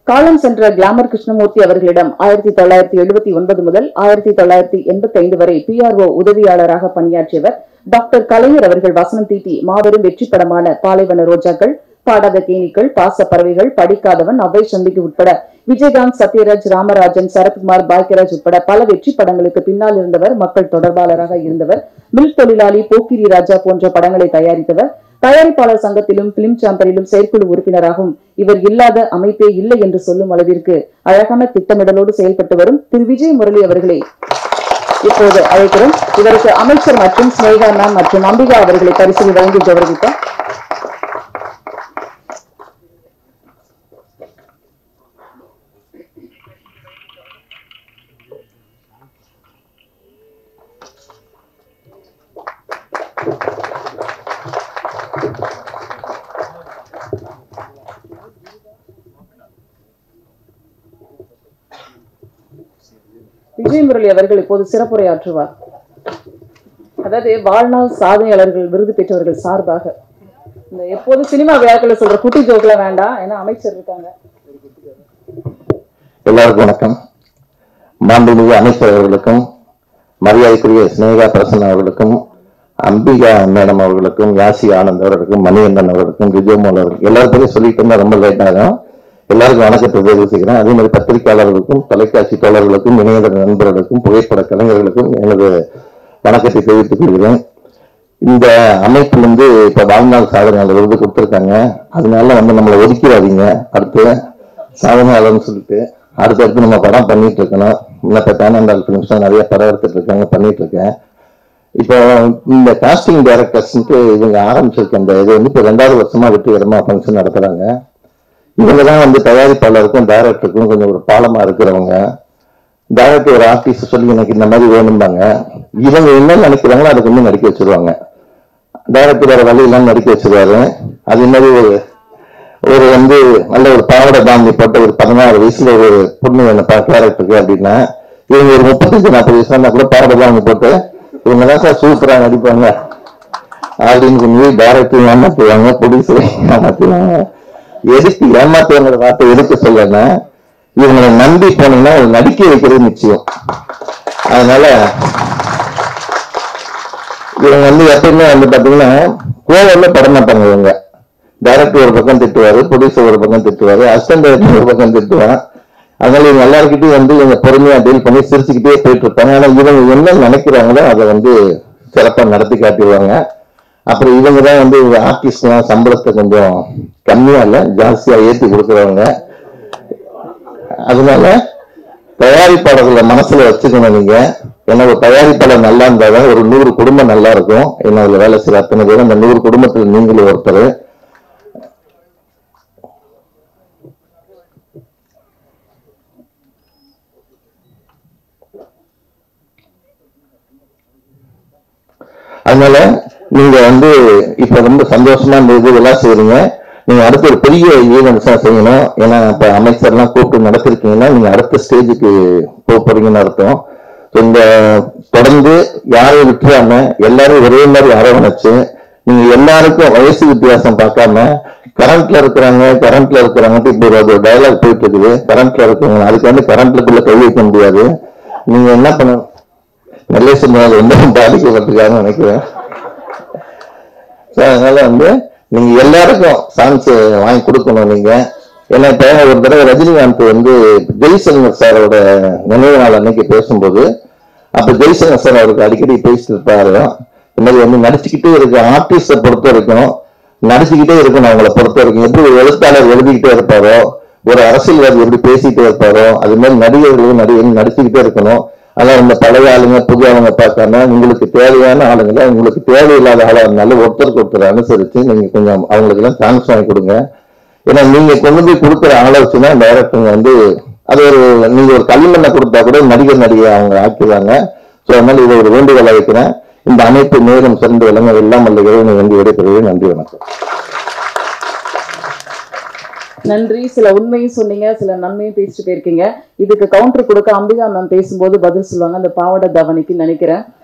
காலம் சென்ற கிளாமர் கிருஷ்ணமூர்த்தி அவர்களிடம் ஆயிரத்தி தொள்ளாயிரத்தி எழுபத்தி ஒன்பது முதல் ஆயிரத்தி தொள்ளாயிரத்தி எண்பத்தி ஐந்து வரை பிஆர்ஓ உதவியாளராக பணியாற்றியவர் டாக்டர் கலைஞர் அவர்கள் வசனம் தீட்டி மாபெரும் வெற்றி படமான பாலைவன ரோஜாக்கள் பாடாத தேனீக்கள் பாச பறவைகள் படிக்காதவன் அவை சந்திக்கு உட்பட விஜயகாந்த் சத்யராஜ் ராமராஜன் சரத்குமார் பாக்கியராஜ் உட்பட பல வெற்றி படங்களுக்கு பின்னால் இருந்தவர் மக்கள் தொடர்பாளராக இருந்தவர் மில் தொழிலாளி போக்கிரி ராஜா போன்ற படங்களை தயாரித்தவர் தயாரிப்பாளர் சங்கத்திலும் பிலிம் சாம்பரிலும் செயற்குழு உறுப்பினராகவும் இவர் இல்லாத அமைப்பே இல்லை என்று சொல்லும் அளவிற்கு அழகான திட்டமிடலோடு செயல்பட்டு வரும் திரு விஜய் முரளி அவர்களை இப்போது அழைக்கிறோம் இதற்கு அமைச்சர் மற்றும் ஸ்னேகா மேம் மற்றும் அம்பிகா அவர்களை பரிசில் வழங்கி கௌரவித்தார் விஜய் முரளி அவர்கள் இப்போது சிறப்புரையாற்றுவார் அதாவது வாழ்நாள் சாதனையாளர்கள் விருது பெற்றவர்கள் சார்பாக இந்த எப்போது சினிமா விழாக்களை சொல்ற குட்டி ஜோக்ல வேண்டாம் ஏன்னா அமைச்சர் இருக்காங்க எல்லாருக்கும் வணக்கம் மாண்புமிகு அமைச்சர் அவர்களுக்கும் மரியாதைக்குரிய சினேகா பிரசன்னா அவர்களுக்கும் அம்பிகா மேடம் அவர்களுக்கும் யாசி ஆனந்த் அவர்களுக்கும் மணிகண்டன் அவர்களுக்கும் விஜயமோகன் அவர்களுக்கும் எல்லாருக்கும் சொல்லிட்டு இருந்தா ரொம்ப லேட் ஆகும் எல்லாருக்கும் வணக்கத்தை தெரிவிச்சுக்கிறேன் அதே மாதிரி பத்திரிகையாளர்களுக்கும் தொலைக்காட்சி தோழர்களுக்கும் இணையதள நண்பர்களுக்கும் புகைப்பட கலைஞர்களுக்கும் எனது வணக்கத்தை தெரிவித்துக் கொள்கிறேன் இந்த அமைப்பு வந்து இப்ப வாழ்நாள் சாதனையாளர் விருது கொடுத்திருக்காங்க அதனால வந்து நம்மளை ஒதுக்கிடாதீங்க அடுத்து சாதனையாளர்னு சொல்லிட்டு அடுத்தடுத்து நம்ம படம் பண்ணிட்டு இருக்கணும் இன்னும் இப்போ பேனண்டால் ஃபிலிம்ஸ் நிறைய படம் எடுத்துட்டு இருக்காங்க பண்ணிட்டு இருக்கேன் இப்போ இந்த காஸ்டிங் டைரக்டர்ஸ்ன்ட்டு இவங்க ஆரம்பிச்சிருக்க இந்த இது வந்து இப்போ ரெண்டாவது வருஷமா வெற்றிகரமா ஃபங்க்ஷன் நடத்துறாங்க இவங்க தான் வந்து தயாரிப்பாளருக்கும் டைரக்டருக்கும் கொஞ்சம் ஒரு பாலமா இருக்கிறவங்க டைரக்டர் ஒரு ஆர்டிஸ்ட் சொல்லி எனக்கு இந்த மாதிரி வேணும்பாங்க இவங்க என்ன நினைக்கிறாங்களோ அதுக்கு வந்து நடிக்க வச்சிருவாங்க டைரக்டர் வேற வழி இல்லாம நடிக்க வச்சிருவாரு அதே மாதிரி ஒரு ஒரு வந்து நல்ல ஒரு பாவடை தாண்டி போட்ட ஒரு பதினாறு வயசுல ஒரு பொண்ணு வேணும் கேரக்டருக்கு அப்படின்னா இவங்க ஒரு முப்பத்தஞ்சு நாற்பது வயசுல இருந்தா கூட பாவடை தாண்டி போட்டு இவங்க தான் சார் சூப்பரா நடிப்பாங்க அப்படின்னு சொல்லி டைரக்டர் ஏமாத்துவாங்க ப்ரொடியூசர் ஏமாத்துவாங்க எதுக்கு ஏமாத்துவாங்கிற வார்த்தை எதுக்கு சொல்லனா இவங்களை நம்பி போனீங்கன்னா அவங்க நடிக்க வைக்கிறது நிச்சயம் அதனால இவங்க வந்து எப்பயுமே வந்து பாத்தீங்கன்னா கோவம்ல பட மாட்டாங்க இவங்க டைரக்டர் ஒரு பக்கம் திட்டுவாரு ப்ரொடியூசர் ஒரு பக்கம் திட்டுவாரு அசிஸ்டன்ட் டைரக்டர் ஒரு பக்கம் திட்டுவான் அதனால இவங்க எல்லாருக்கிட்டையும் வந்து இவங்க பொறுமையா டீல் பண்ணி சிரிச்சுக்கிட்டே போயிட்டு இருப்பாங்க ஆனா இவங்க என்ன நினைக்கிறாங்களோ அதை வந்து சிறப்பா நடத்தி காட்டிடுவாங்க அப்புறம் இவங்க தான் வந்து ஆர்டிஸ்ட்லாம் சம்பளத்தை கொஞ்சம் கம்மியா இல்ல ஜாஸ்தியா ஏத்தி கொடுக்குறவங்க அதனால தயாரிப்பாளர்களை மனசுல வச்சுக்கணும் நீங்க ஏன்னா ஒரு தயாரிப்பாளர் நல்லா இருந்தாதான் ஒரு நூறு குடும்பம் நல்லா இருக்கும் ஏன்னா அதுல வேலை செய்யற அத்தனை பேரும் அந்த நூறு குடும்பத்துல நீங்களும் ஒருத்தர் அதனால நீங்க வந்து இப்ப ரொம்ப சந்தோஷமா இந்த இது எல்லாம் செய்றீங்க நீங்க அடுத்து ஒரு பெரிய ஈவெண்ட்ஸா செய்யணும் ஏன்னா இப்ப அமைச்சர்லாம் கூப்பிட்டு நடத்திருக்கீங்கன்னா நீங்க அடுத்த ஸ்டேஜுக்கு போக போறீங்கன்னு அர்த்தம் So, இந்த தொடர்ந்து யாரையும் விட்டுறாம எல்லாரும் ஒரே மாதிரி அரவணைச்சு நீங்க எல்லாருக்கும் வயசு வித்தியாசம் பார்க்காம கரண்ட்ல இருக்கிறாங்க கரண்ட்ல இருக்கிறாங்க இப்போ ஒரு டயலாக் போயிட்டு இருக்குது கரண்ட்ல இருக்கிறவங்க அதுக்கு வந்து கரண்ட்லக்குள்ள கை வைக்க முடியாது நீங்க என்ன பண்ணணும் நெல்லேசன் ரொம்ப பாதிக்கப்பட்டிருக்காங்கன்னு நினைக்கிறேன் So, அதனால வந்து நீங்க எல்லாருக்கும் சான்ஸ் வாங்கி கொடுக்கணும் நீங்க ஏன்னா இப்ப ஒரு தடவை ரஜினிகாந்த் வந்து ஜெய்சங்கர் சாரோட நினைவு நாள் அன்னைக்கு பேசும்போது அப்ப ஜெய்சங்கர் சார் அவருக்கு அடிக்கடி பேசிட்டு இருப்பாரு இந்த மாதிரி வந்து நடிச்சுக்கிட்டே இருக்கு ஆர்டிஸ்ட பொறுத்த வரைக்கும் நடிச்சுக்கிட்டே இருக்கணும் அவங்கள பொறுத்த வரைக்கும் எப்படி ஒரு எழுத்தாளர் எழுதிக்கிட்டே இருப்பாரோ ஒரு அரசியல்வாதி எப்படி பேசிக்கிட்டே இருப்பாரோ அது மாதிரி நடிகர்களும் நடிகர்கள் நடிச்சுக்கிட்டே இருக்கணும் அதான் இந்த பழைய ஆளுங்க புது ஆளுங்க பார்க்காம உங்களுக்கு தேவையான ஆளுங்களை உங்களுக்கு தேவையில்லாத ஆளா இருந்தாலும் ஒருத்தருக்கு ஒருத்தர் அனுசரிச்சு நீங்க கொஞ்சம் அவங்களுக்கு எல்லாம் சான்ஸ் வாங்கி கொடுங்க ஏன்னா நீங்க கொண்டு போய் கொடுக்குற ஆலோசனை டைரக்டருங்க வந்து அது ஒரு நீங்க ஒரு களிமண்ணை கொடுத்தா கூட நடிகர் நடிகை அவங்க ஆக்கிடுவாங்க ஸோ அதனால இதை ஒரு வேண்டுகோளை வைக்கிறேன் இந்த அமைப்பு மேலும் சிறந்து விளங்க எல்லாம் வல்ல இறைவனை வேண்டி விடைபெறுகிறேன் நன்றி வணக்கம் நன்றி சில உண்மையும் சொன்னீங்க சில நன்மையும் பேசிட்டு போயிருக்கீங்க இதுக்கு கவுண்டர் கொடுக்க அம்பிகா மேம் பேசும்போது பதில் சொல்லுவாங்க அந்த பாவாடை தவணைக்கு நினைக்கிறேன்